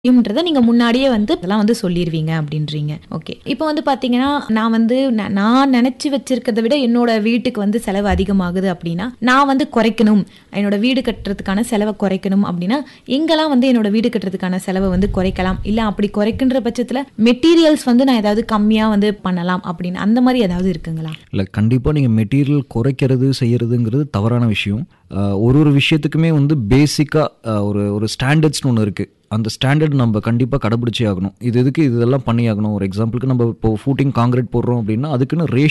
ன்றத நீங்க முன்னாடியே வந்து இதெல்லாம் வந்து சொல்லிருவீங்க அப்படின்றீங்க ஓகே இப்போ வந்து பாத்தீங்கன்னா நான் வந்து ந- நான் நினைச்சு வச்சிருக்கிறத விட என்னோட வீட்டுக்கு வந்து செலவு அதிகமாகுது அப்படின்னா நான் வந்து குறைக்கணும் என்னோட வீடு கட்டுறதுக்கான செலவை குறைக்கணும் அப்படின்னா எங்கெல்லாம் வந்து என்னோட வீடு கட்டுறதுக்கான செலவை வந்து குறைக்கலாம் இல்ல அப்படி குறைக்கின்ற பட்சத்துல மெட்டீரியல்ஸ் வந்து நான் ஏதாவது கம்மியா வந்து பண்ணலாம் அப்படின்னு அந்த மாதிரி ஏதாவது இருக்குங்களா இல்லை கண்டிப்பாக நீங்கள் மெட்டீரியல் குறைக்கிறது செய்கிறதுங்கிறது தவறான விஷயம் அஹ், ஒரு ஒரு விஷயத்துக்குமே வந்து பேசிக்காக ஒரு ஒரு ஸ்டாண்டர்ட்ஸ்னு ஒன்று இருக்குது அந்த ஸ்டாண்டர்ட் நம்ம கண்டிப்பாக கடைபிடிச்சே ஆகணும் இது எதுக்கு இதெல்லாம் பண்ணி ஆகணும் ஒரு எக்ஸாம்பிளுக்கு நம்ம இப்போ ஃபூட்டிங் காங்கிரீட் போடுறோம் அப்படின்னா அதுக்குன்னு ரேஷ்